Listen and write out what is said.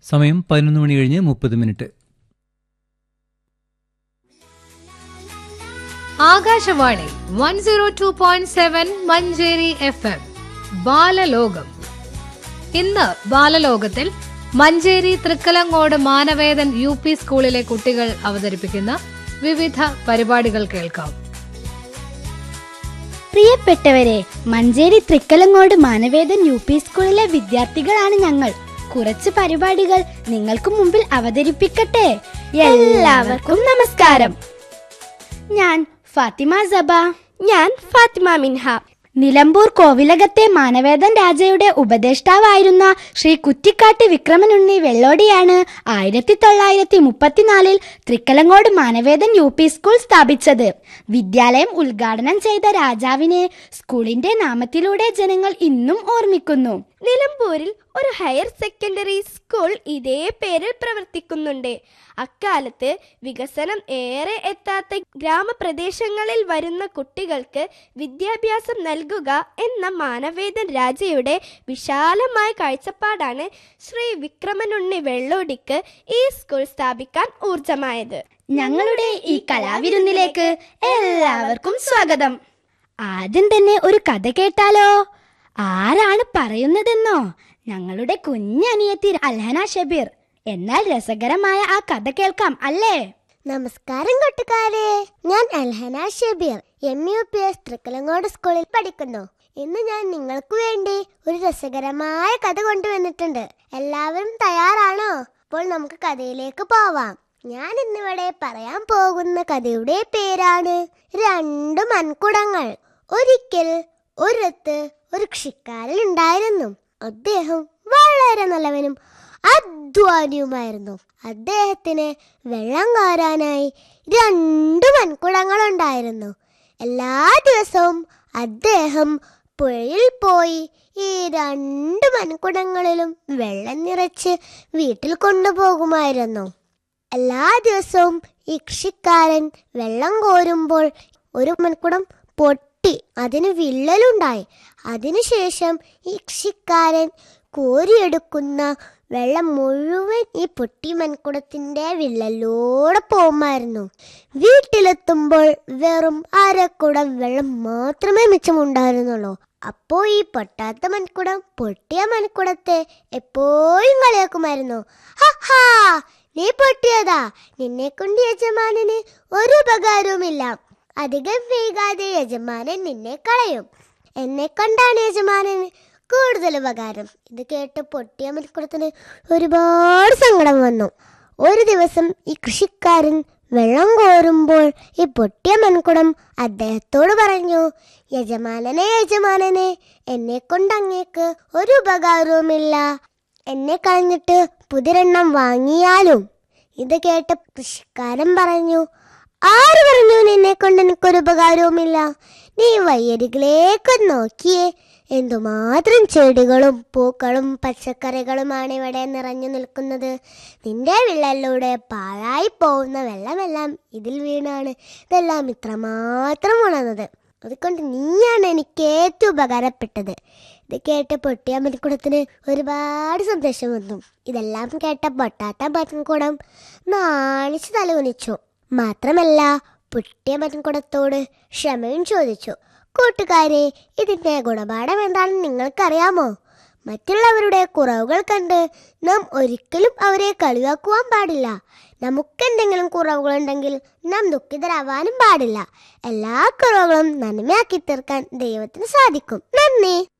സമയം പതിനൊന്ന് മണി കഴിഞ്ഞ് മുപ്പത് minute Akashvani one zero two point seven Manjeri F M ബാലലോകം ഇന്ന് ബാലലോകത്തിൽ മഞ്ചേരി തൃക്കലങ്ങോട് മാനവേദൻ യു പി സ്കൂളിലെ കുട്ടികൾ അവതരിപ്പിക്കുന്ന വിവിധ പരിപാടികൾ കേൾക്കാം പ്രിയപ്പെട്ടവരെ മഞ്ചേരി തൃക്കലങ്ങോട് മാനവേദൻ യു പി സ്കൂളിലെ വിദ്യാർത്ഥികളാണ് ഞങ്ങൾ കുറച്ച് പരിപാടികൾ നിങ്ങൾക്ക് മുമ്പിൽ അവതരിപ്പിക്കട്ടെ എല്ലാവർക്കും നമസ്കാരം ഞാൻ ഫാത്തിമ സബ ഞാൻ ഫാത്തിമ മിൻഹ നിലമ്പൂർ കോവിലകത്തെ മാനവേദൻ രാജയുടെ ഉപദേഷ്ടാവായിരുന്ന ശ്രീ കുറ്റിക്കാട്ട് വിക്രമനുണ്ണി വെള്ളോടിയാണ് ആയിരത്തി തൊള്ളായിരത്തി മുപ്പത്തിനാലിൽ Thrikkalangode Manavedan U P school സ്ഥാപിച്ചത് വിദ്യാലയം ഉദ്ഘാടനം ചെയ്ത രാജാവിനെ സ്കൂളിന്റെ നാമത്തിലൂടെ ജനങ്ങൾ ഇന്നും ഓർമ്മിക്കുന്നു നിലമ്പൂരിൽ ഒരു ഹയർ സെക്കൻഡറി സ്കൂൾ ഇതേ പേരിൽ പ്രവർത്തിക്കുന്നുണ്ട് അക്കാലത്ത് വികസനം ഏറെ എത്താത്ത ഗ്രാമപ്രദേശങ്ങളിൽ വരുന്ന കുട്ടികൾക്ക് വിദ്യാഭ്യാസം നൽകുക എന്ന മാനവേദൻ രാജയുടെ വിശാലമായ കാഴ്ചപ്പാടാണ് ശ്രീ വിക്രമനുണ്ണി വെള്ളോടിക്ക് ഈ സ്കൂൾ സ്ഥാപിക്കാൻ ഊർജമായത് ഞങ്ങളുടെ ഈ കലാവിരുന്നിലേക്ക് എല്ലാവർക്കും സ്വാഗതം ആദ്യം തന്നെ ഒരു കഥ കേട്ടാലോ ആരാണ് പറയുന്നതെന്നോ ഞങ്ങളുടെ കുഞ്ഞനിയത്തി അൽഹന ഷബീർ എന്നാൽ രസകരമായ ആ കഥ കേൾക്കാം അല്ലേ നമസ്കാരം കൂട്ടുകാരെ ഞാൻ Alhana Shabeer M U P S Thrikkalangode സ്കൂളിൽ പഠിക്കുന്നു ഇന്ന് ഞാൻ നിങ്ങൾക്ക് വേണ്ടി ഒരു രസകരമായ കഥ കൊണ്ടുവന്നിട്ടുണ്ട് എല്ലാവരും തയ്യാറാണോ അപ്പോൾ നമുക്ക് കഥയിലേക്ക് പോവാം ഞാൻ ഇന്നിവിടെ പറയാൻ പോകുന്ന കഥയുടെ പേരാണ് രണ്ട് മൺകുടങ്ങൾ ഒരിക്കൽ ഒരിടത്ത് ഒരു കൃഷിക്കാരൻ ഉണ്ടായിരുന്നു അദ്ദേഹം വളരെ നല്ലവനും അധ്വാനിയുമായിരുന്നു അദ്ദേഹത്തിന് വെള്ളം കോരാനായി രണ്ട് മൺകുടങ്ങളുണ്ടായിരുന്നു എല്ലാ ദിവസവും അദ്ദേഹം പുഴയിൽ പോയി ഈ രണ്ട് മൺകുടങ്ങളിലും വെള്ളം നിറച്ച് വീട്ടിൽ കൊണ്ടുപോകുമായിരുന്നു എല്ലാ ദിവസവും ഈ കൃഷിക്കാരൻ വെള്ളം കോരുമ്പോൾ ഒരു മൺകുടം പൊട്ടി അതിന് വിള്ളലുണ്ടായി അതിനുശേഷം ഈ കൃഷിക്കാരൻ കോരിയെടുക്കുന്ന വെള്ളം മുഴുവൻ ഈ പൊട്ടി മൺകുടത്തിന്റെ വിള്ളലോടെ പോകുമായിരുന്നു വീട്ടിലെത്തുമ്പോൾ വെറും അരക്കുടം വെള്ളം മാത്രമേ മിച്ചമുണ്ടായിരുന്നുള്ളൂ അപ്പോ ഈ പൊട്ടാത്ത മൺകുടം പൊട്ടിയ മൺകുടത്തെ എപ്പോഴും കളിയാക്കുമായിരുന്നു ഹാ നീ പൊട്ടിയതാ നിന്നെ കൊണ്ട് യജമാനന് ഒരു ഉപകാരവുമില്ല അധികം വൈകാതെ യജമാനൻ നിന്നെ കളയും എന്നെ കൊണ്ടാണ് യജമാനന് കൂടുതൽ ഉപകാരം ഇത് കേട്ട് പൊട്ടിയ മൽക്കുടത്തിന് ഒരുപാട് സങ്കടം വന്നു ഒരു ദിവസം ഈ കൃഷിക്കാരൻ വെള്ളം കോരുമ്പോൾ ഈ പൊട്ടിയ മൺകുടം അദ്ദേഹത്തോട് പറഞ്ഞു യജമാനനെ യജമാനനെ എന്നെ കൊണ്ട് അങ്ങേക്ക് ഒരു ഉപകാരവുമില്ല എന്നെ കളഞ്ഞിട്ട് പുതിരെണ്ണം വാങ്ങിയാലും ഇത് കേട്ട കൃഷിക്കാരൻ പറഞ്ഞു ആര് പറഞ്ഞു നിന്നെ കൊണ്ട് എനിക്കൊരു ഉപകാരവുമില്ല നീ വയ്യരികിലേക്ക് നോക്കിയേ എന്തുമാത്രം ചെടികളും പൂക്കളും പച്ചക്കറികളുമാണ് ഇവിടെ നിറഞ്ഞു നിൽക്കുന്നത് നിന്റെ വിള്ളലിലൂടെ പാഴായി പോകുന്ന വെള്ളമെല്ലാം ഇതിൽ വീണാണ് ഇതെല്ലാം ഇത്രമാത്രം ഉണർന്നത് അതുകൊണ്ട് നീയാണ് എനിക്ക് ഏറ്റവും ഉപകാരപ്പെട്ടത് ഇത് കേട്ട് പൊട്ടിയ മണിക്കുടത്തിന് ഒരുപാട് സന്തോഷം വന്നു ഇതെല്ലാം കേട്ട പൊട്ടാത്ത മൺകുടം നാണിച്ച് തലകുനിച്ചു മാത്രമല്ല പൊട്ടിയ മൺകുടത്തോട് ക്ഷമയും ചോദിച്ചു കൂട്ടുകാരെ ഇതിന്റെ ഗുണപാഠം എന്താണെന്ന് നിങ്ങൾക്കറിയാമോ മറ്റുള്ളവരുടെ കുറവുകൾ കണ്ട് നാം ഒരിക്കലും അവരെ കളിയാക്കുവാൻ പാടില്ല നമുക്കെന്തെങ്കിലും കുറവുകളുണ്ടെങ്കിൽ നാം ദുഃഖിതരാവാനും പാടില്ല എല്ലാ കുറവുകളും നന്മയാക്കി തീർക്കാൻ ദൈവത്തിന് സാധിക്കും നന്ദി